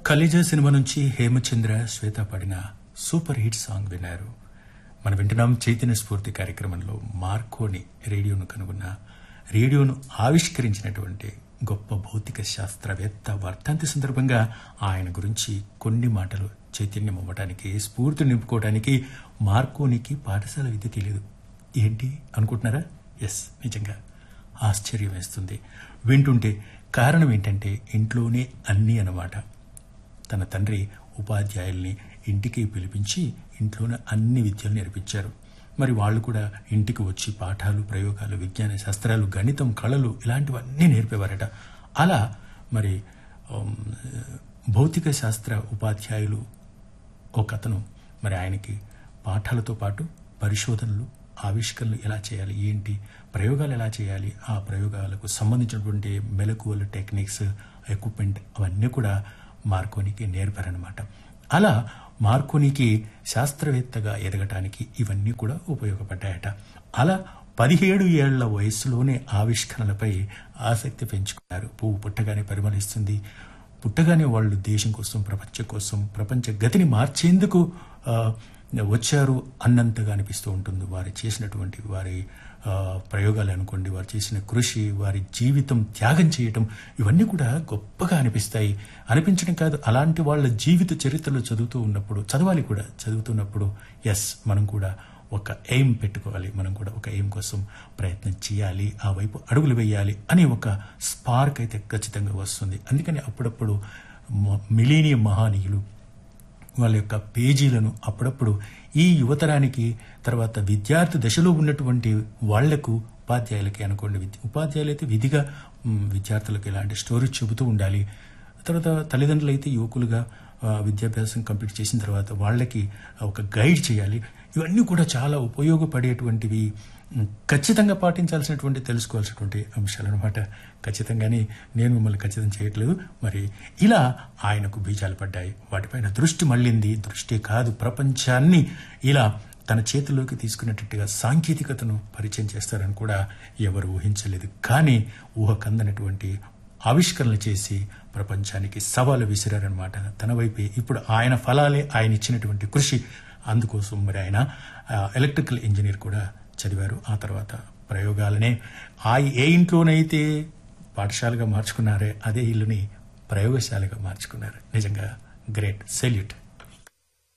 కలిజ cinema నుంచి హేమచంద్ర శ్వేత పాడిన super hit song విన్నారు మనం వింటున్నాం చైతన్య స్ఫూర్తి కార్యక్రమంలో మార్కోని రేడియోను కనుగొన్న రేడియోను ఆవిష్కరించినటువంటి గొప్ప భౌతిక శాస్త్రవేత్త వర్ధంతి సందర్భంగా ఆయన గురించి కొన్ని మాటలు చైతన్యం అవ్వడానికి స్ఫూర్తి నింపుకోవడానికి మార్కోనికి పాఠశాల విద్య తెలియదు ఏంటి అనుకుంటున్నారా ఎస్ నిజంగా ఆశ్చర్యం వేస్తుంది వింటుంటే కారణం ఏంటంటే ఇంట్లోనే అన్నీ అన్నమాట తన తండ్రి ఉపాధ్యాయుల్ని ఇంటికి పిలిపించి ఇంట్లోనే అన్ని విద్యలు నేర్పించారు మరి వాళ్ళు కూడా ఇంటికి వచ్చి పాఠాలు ప్రయోగాలు విజ్ఞాన శాస్త్రాలు గణితం కళలు ఇలాంటివన్నీ నేర్పేవారట అలా మరి ఉమ్, భౌతిక శాస్త్ర ఉపాధ్యాయులు ఒక అతను మరి ఆయనకి పాఠాలతో పాటు పరిశోధనలు ఆవిష్కరణలు ఎలా చేయాలి ఏంటి ప్రయోగాలు ఎలా చేయాలి ఆ ప్రయోగాలకు సంబంధించినటువంటి మెలకువలు టెక్నిక్స్ ఎక్విప్మెంట్ అవన్నీ కూడా మార్కోనికి నేర్పారనమాట అలా మార్కోనికి శాస్త్రవేత్తగా ఎదగటానికి ఇవన్నీ కూడా ఉపయోగపడ్డాయట అలా పదిహేడు ఏళ్ల వయసులోనే ఆవిష్కరణలపై ఆసక్తి పెంచుకున్నారు పువ్వు పుట్టగానే పరిమళిస్తుంది పుట్టగానే వాళ్ళు దేశం కోసం ప్రపంచం కోసం ప్రపంచ గతిని మార్చేందుకు ఆ, వచ్చారు అన్నంతగా అనిపిస్తూ ఉంటుంది వారు చేసినటువంటి వారి ఆ, ప్రయోగాలు అనుకోండి వారు చేసిన కృషి వారి జీవితం త్యాగం చేయటం ఇవన్నీ కూడా గొప్పగా అనిపిస్తాయి అనిపించడం కాదు అలాంటి వాళ్ళ జీవిత చరిత్రలు చదువుతూ ఉన్నప్పుడు చదవాలి కూడా చదువుతున్నప్పుడు ఎస్ మనం కూడా ఒక ఎయిమ్ పెట్టుకోవాలి మనం కూడా ఒక ఎయిమ్ కోసం ప్రయత్నం చేయాలి ఆ వైపు అడుగులు వేయాలి అనే ఒక స్పార్క్ అయితే ఖచ్చితంగా వస్తుంది అందుకని అప్పుడప్పుడు మిలీనియం మహానీయులు వాళ్ళ యొక్క పేజీలను అప్పుడప్పుడు ఈ యువతరానికి తర్వాత విద్యార్థి దశలో ఉన్నటువంటి వాళ్లకు ఉపాధ్యాయులకి అనుకోండి విద్య- ఉపాధ్యాయులు అయితే విధిగా మ్, విద్యార్థులకు ఇలాంటి స్టోరీ చెబుతూ ఉండాలి తర్వాత తల్లిదండ్రులు అయితే యువకులుగా ఆ, విద్యాభ్యాసం కంప్లీట్ చేసిన తర్వాత వాళ్ళకి ఒక గైడ్ చేయాలి ఇవన్నీ కూడా చాలా ఉపయోగపడేటువంటివి మ్, ఖచ్చితంగా పాటించాల్సినటువంటి తెలుసుకోవాల్సినటువంటి అంశాలు అనమాట ఖచ్చితంగానే నేను మిమ్మల్ని ఖచ్చితం చేయట్లేదు మరి ఇలా ఆయనకు బీజాలు పడ్డాయి వాటిపైన దృష్టి మళ్ళింది దృష్టి కాదు ప్రపంచాన్ని ఇలా తన చేతిలోకి తీసుకునేటట్టుగా సాంకేతికతను పరిచయం చేస్తారని కూడా ఎవరు ఊహించలేదు కానీ ఊహ కందనటువంటి ఆవిష్కరణలు చేసి ప్రపంచానికి సవాలు విసిరారనమాట తన వైపే ఇప్పుడు ఆయన ఫలాలే ఆయన ఇచ్చినటువంటి కృషి అందుకోసం మరి ఆయన ఆ, ఎలక్ట్రికల్ ఇంజనీర్ కూడా చదివారు ఆ తర్వాత ప్రయోగాలనే ఆ ఏ ఇంట్లోనైతే పాఠశాలగా మార్చుకున్నారే అదే ఇల్లుని ప్రయోగశాలగా మార్చుకున్నారు నిజంగా గ్రేట్ సెల్యూట్